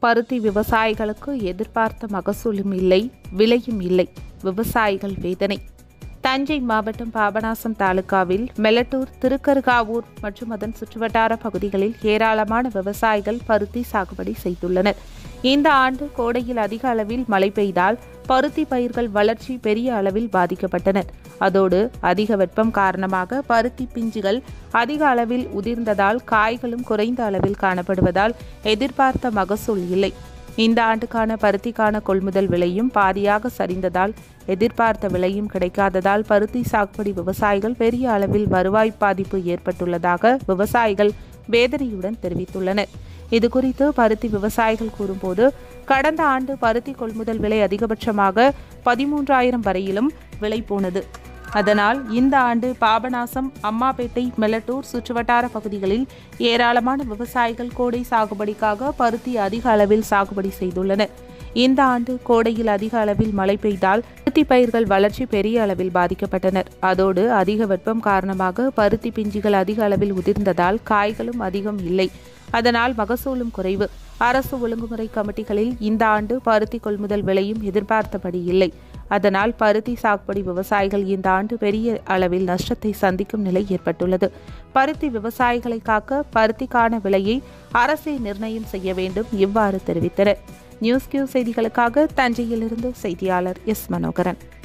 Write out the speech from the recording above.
பருத்தி விவசாயிகளுக்கு எதிர்பார்த்த மகசூலும் இல்லை விலையும் இல்லை விவசாயிகள் வேதனை தஞ்சை மாவட்டம் பாபநாசம் தாலுகாவில் மெலட்டூர் திருக்கருகாவூர் மற்றும் அதன் சுற்றுவட்டார பகுதிகளில் ஏராளமான விவசாயிகள் பருத்தி சாகுபடி செய்துள்ளனர் இந்த ஆண்டு கோடையில் அதிக அளவில் மழை பெய்தால் பருத்தி பயிர்கள் வளர்ச்சி பெரிய அளவில் பாதிக்கப்பட்டனர் அதோடு அதிக வெப்பம் காரணமாக பருத்தி பிஞ்சுகள் அதிக அளவில் உதிர்ந்ததால் காய்களும் குறைந்த அளவில் காணப்படுவதால் எதிர்பார்த்த மகசூல் இல்லை இந்த ஆண்டுக்கான பருத்திக்கான கொள்முதல் விலையும் பாதியாக சரிந்ததால் எதிர்பார்த்த விலையும் கிடைக்காததால் பருத்தி சாகுபடி விவசாயிகள் பெரிய அளவில் வருவாய் பாதிப்பு ஏற்பட்டுள்ளதாக விவசாயிகள் வேதனையுடன் தெரிவித்துள்ளனர் இதுகுறித்து பருத்தி விவசாயிகள் கூறும்போது கடந்த ஆண்டு பருத்தி கொள்முதல் விலை அதிகபட்சமாக பதிமூன்றாயிரம் வரையிலும் விலை போனது அதனால் இந்த ஆண்டு பாபநாசம் அம்மாபேட்டை மெலட்டூர் சுற்றுவட்டார பகுதிகளில் ஏராளமான விவசாயிகள் கோடை சாகுபடிக்காக பருத்தி அதிக அளவில் சாகுபடி செய்துள்ளனர் இந்த ஆண்டு கோடையில் அதிக அளவில் மழை பெய்தால் பருத்தி பயிர்கள் வளர்ச்சி பெரிய அளவில் பாதிக்கப்பட்டனர் அதோடு அதிக வெப்பம் காரணமாக பருத்தி பிஞ்சுகள் அதிக அளவில் உதிர்ந்ததால் காய்களும் அதிகம் இல்லை அதனால் மகசூலும் குறைவு அரசு ஒழுங்குமுறை கமிட்டிகளில் இந்த ஆண்டு பருத்தி கொள்முதல் விலையும் எதிர்பார்த்தபடி இல்லை அதனால் பருத்தி சாகுபடி விவசாயிகள் இந்த ஆண்டு பெரிய அளவில் நஷ்டத்தை சந்திக்கும் நிலை ஏற்பட்டுள்ளது பருத்தி விவசாயிகளை காக்க பருத்திக்கான விலையை அரசே நிர்ணயம் செய்ய வேண்டும் இவ்வாறு தெரிவித்தனர் நியூஸ் கியூ செய்திகளுக்காக தஞ்சையிலிருந்து செய்தியாளர் எஸ் மனோகரன்